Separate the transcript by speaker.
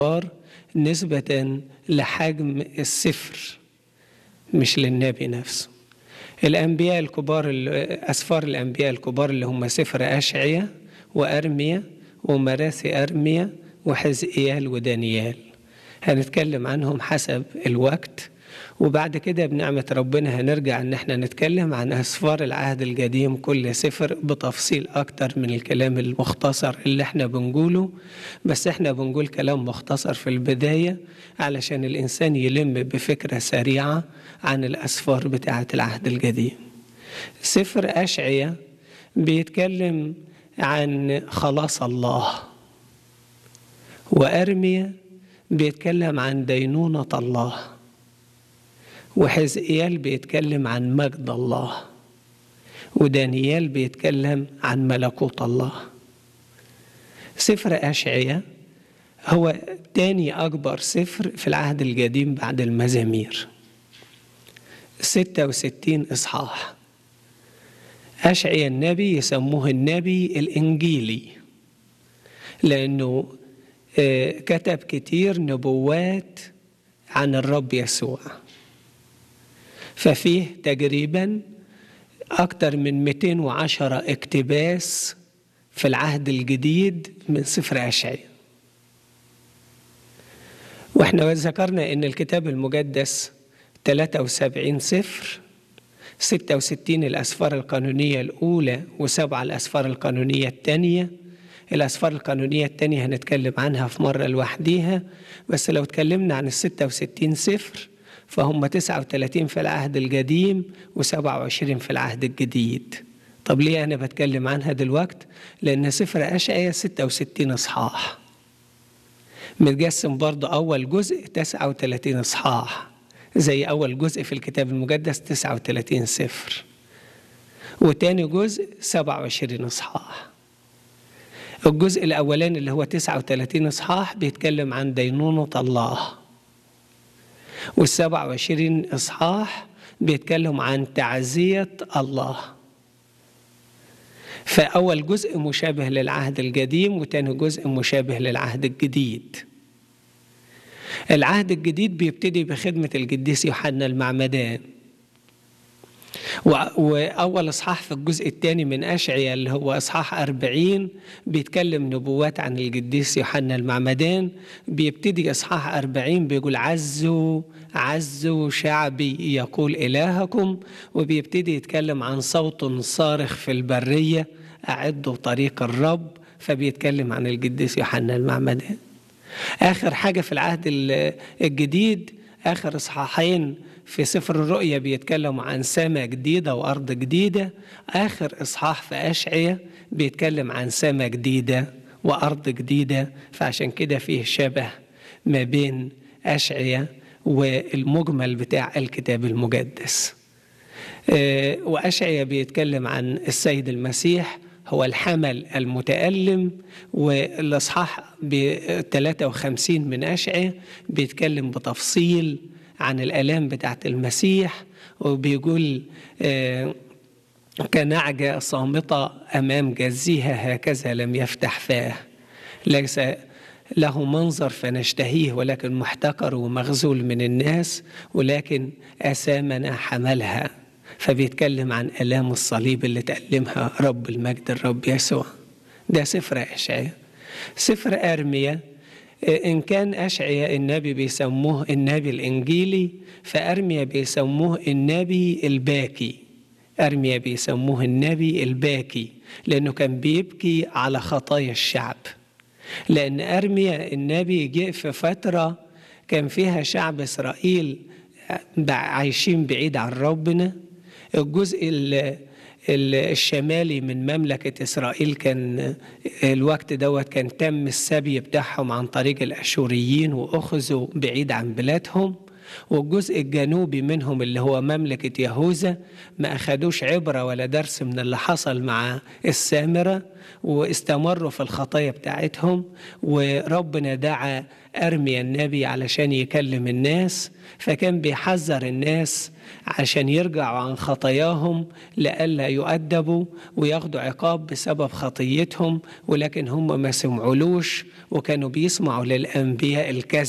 Speaker 1: نسبة لحجم السفر مش للنبي نفسه الأنبياء الكبار أسفار الأنبياء الكبار اللي هم سفر أشعية وأرميا ومراثي أرميا وحزقيال ودانيال هنتكلم عنهم حسب الوقت وبعد كده بنعمة ربنا هنرجع ان احنا نتكلم عن اسفار العهد القديم كل سفر بتفصيل اكتر من الكلام المختصر اللي احنا بنقوله بس احنا بنقول كلام مختصر في البداية علشان الانسان يلم بفكرة سريعة عن الاسفار بتاعة العهد القديم سفر اشعية بيتكلم عن خلاص الله وارميا بيتكلم عن دينونة الله وحزقيال بيتكلم عن مجد الله ودانيال بيتكلم عن ملكوت الله سفر أشعية هو تاني أكبر سفر في العهد القديم بعد المزامير ستة وستين إصحاح أشعية النبي يسموه النبي الإنجيلي لأنه كتب كتير نبوات عن الرب يسوع ففيه تقريبا أكثر من 210 اقتباس في العهد الجديد من سفر أشعياء واحنا ذكرنا ان الكتاب المقدس 73 سفر 66 الأسفار القانونية الأولى وسبعة الأسفار القانونية الثانية الأسفار القانونية الثانية هنتكلم عنها في مرة لوحديها بس لو اتكلمنا عن الستة وستين سفر فهم 39 في العهد القديم و27 في العهد الجديد طب ليه أنا بتكلم عنها دلوقت؟ لأن سفر أشعية 66 إصحاح متقسم برضه أول جزء 39 إصحاح زي أول جزء في الكتاب المقدس 39 سفر وتاني جزء 27 إصحاح الجزء الأولاني اللي هو 39 إصحاح بيتكلم عن دينونة الله والسبع وعشرين إصحاح بيتكلم عن تعزية الله فأول جزء مشابه للعهد القديم وتاني جزء مشابه للعهد الجديد العهد الجديد بيبتدي بخدمة القديس يوحنا المعمدان وأول إصحاح في الجزء الثاني من أشعيا اللي هو إصحاح أربعين بيتكلم نبوات عن القديس يوحنا المعمدان بيبتدي إصحاح أربعين بيقول عزوا عزوا شعبي يقول إلهكم وبيبتدي يتكلم عن صوت صارخ في البرية أعدوا طريق الرب فبيتكلم عن القديس يوحنا المعمدان آخر حاجة في العهد الجديد آخر إصحاحين في سفر الرؤيا بيتكلم عن سماء جديدة وأرض جديدة آخر إصحاح في أشعية بيتكلم عن سماء جديدة وأرض جديدة فعشان كده فيه شبه ما بين أشعية والمجمل بتاع الكتاب المقدس وأشعية بيتكلم عن السيد المسيح هو الحمل المتألم والإصحاح ب 53 من أشعية بيتكلم بتفصيل عن الآلام بتاعت المسيح وبيقول آه كنعجة صامتة أمام جزيها هكذا لم يفتح فاه ليس له منظر فنشتهيه ولكن محتقر ومغزول من الناس ولكن أسامنا حملها فبيتكلم عن آلام الصليب اللي تألمها رب المجد الرب يسوع ده سفر أشعياء سفر أرميا إن كان أشعياء النبي بيسموه النبي الإنجيلي فأرميا بيسموه النبي الباكي أرميا بيسموه النبي الباكي لأنه كان بيبكي على خطايا الشعب لأن أرميا النبي جه في فترة كان فيها شعب إسرائيل عايشين بعيد عن ربنا الجزء الشمالي من مملكة إسرائيل كان الوقت دوت كان تم السبي بتاعهم عن طريق الأشوريين وأخذوا بعيد عن بلادهم والجزء الجنوبي منهم اللي هو مملكة يهوذا ما أخدوش عبرة ولا درس من اللي حصل مع السامرة واستمروا في الخطايا بتاعتهم وربنا دعا أرميا النبي علشان يكلم الناس فكان بيحذر الناس عشان يرجعوا عن خطاياهم لئلا يؤدبوا وياخدوا عقاب بسبب خطيتهم ولكن هم ما سمعولوش وكانوا بيسمعوا للأنبياء الكذب